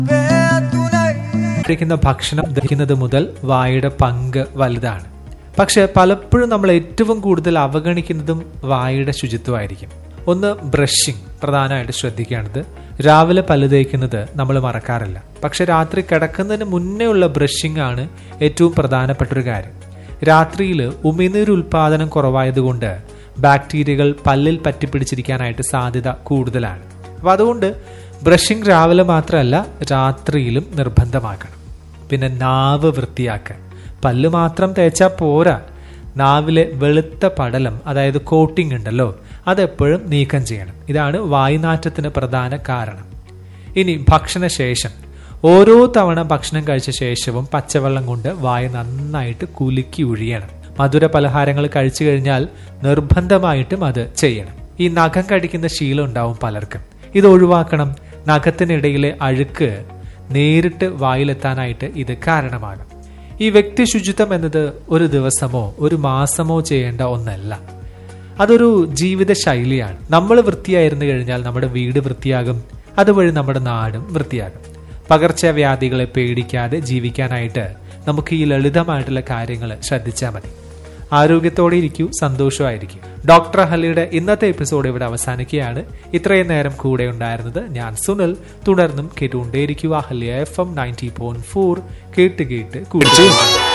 കഴിക്കുന്ന ഭക്ഷണം ദഹിക്കുന്നത് മുതൽ വായുടെ പങ്ക് വലുതാണ് പക്ഷെ പലപ്പോഴും നമ്മൾ ഏറ്റവും കൂടുതൽ അവഗണിക്കുന്നതും വായുടെ ശുചിത്വമായിരിക്കും ഒന്ന് ബ്രഷിംഗ് പ്രധാനമായിട്ട് ശ്രദ്ധിക്കേണ്ടത് രാവിലെ പല്ല് തേക്കുന്നത് നമ്മൾ മറക്കാറില്ല പക്ഷെ രാത്രി കിടക്കുന്നതിന് മുന്നേ ഉള്ള ബ്രഷിംഗ് ആണ് ഏറ്റവും പ്രധാനപ്പെട്ട ഒരു കാര്യം രാത്രിയിൽ ഉമിനീർ ഉൽപാദനം കുറവായതുകൊണ്ട് ബാക്ടീരിയകൾ പല്ലിൽ പറ്റിപ്പിടിച്ചിരിക്കാനായിട്ട് സാധ്യത കൂടുതലാണ് അപ്പോൾ അതുകൊണ്ട് ബ്രഷിംഗ് രാവിലെ മാത്രമല്ല രാത്രിയിലും നിർബന്ധമാക്കണം പിന്നെ നാവ് വൃത്തിയാക്കാൻ പല്ല് മാത്രം തേച്ചാൽ പോരാ നാവിലെ വെളുത്ത പടലം അതായത് കോട്ടിംഗ് ഉണ്ടല്ലോ അതെപ്പോഴും നീക്കം ചെയ്യണം ഇതാണ് വായുനാറ്റത്തിന് പ്രധാന കാരണം ഇനി ഭക്ഷണശേഷം ഓരോ തവണ ഭക്ഷണം കഴിച്ച ശേഷവും പച്ചവെള്ളം കൊണ്ട് വായ നന്നായിട്ട് കുലുക്കി ഒഴിയണം മധുര പലഹാരങ്ങൾ കഴിച്ചു കഴിഞ്ഞാൽ നിർബന്ധമായിട്ടും അത് ചെയ്യണം ഈ നഖം കടിക്കുന്ന ശീലം ഉണ്ടാവും പലർക്കും ഇത് ഒഴിവാക്കണം നഖത്തിനിടയിലെ അഴുക്ക് നേരിട്ട് വായിലെത്താനായിട്ട് ഇത് കാരണമാകും ഈ വ്യക്തി ശുചിത്വം എന്നത് ഒരു ദിവസമോ ഒരു മാസമോ ചെയ്യേണ്ട ഒന്നല്ല അതൊരു ജീവിത ശൈലിയാണ് നമ്മൾ വൃത്തിയായിരുന്നു കഴിഞ്ഞാൽ നമ്മുടെ വീട് വൃത്തിയാകും അതുവഴി നമ്മുടെ നാടും വൃത്തിയാകും പകർച്ചവ്യാധികളെ പേടിക്കാതെ ജീവിക്കാനായിട്ട് നമുക്ക് ഈ ലളിതമായിട്ടുള്ള കാര്യങ്ങൾ ശ്രദ്ധിച്ചാൽ മതി ആരോഗ്യത്തോടെ ഇരിക്കൂ സന്തോഷമായിരിക്കും ഡോക്ടർ ഹലിയുടെ ഇന്നത്തെ എപ്പിസോഡ് ഇവിടെ അവസാനിക്കുകയാണ് ഇത്രയും നേരം കൂടെ ഉണ്ടായിരുന്നത് ഞാൻ സുനിൽ തുടർന്നും കേട്ടുകൊണ്ടേയിരിക്കുക ഹല്യ F M ninety point four കേട്ട് കേട്ട് കൂടി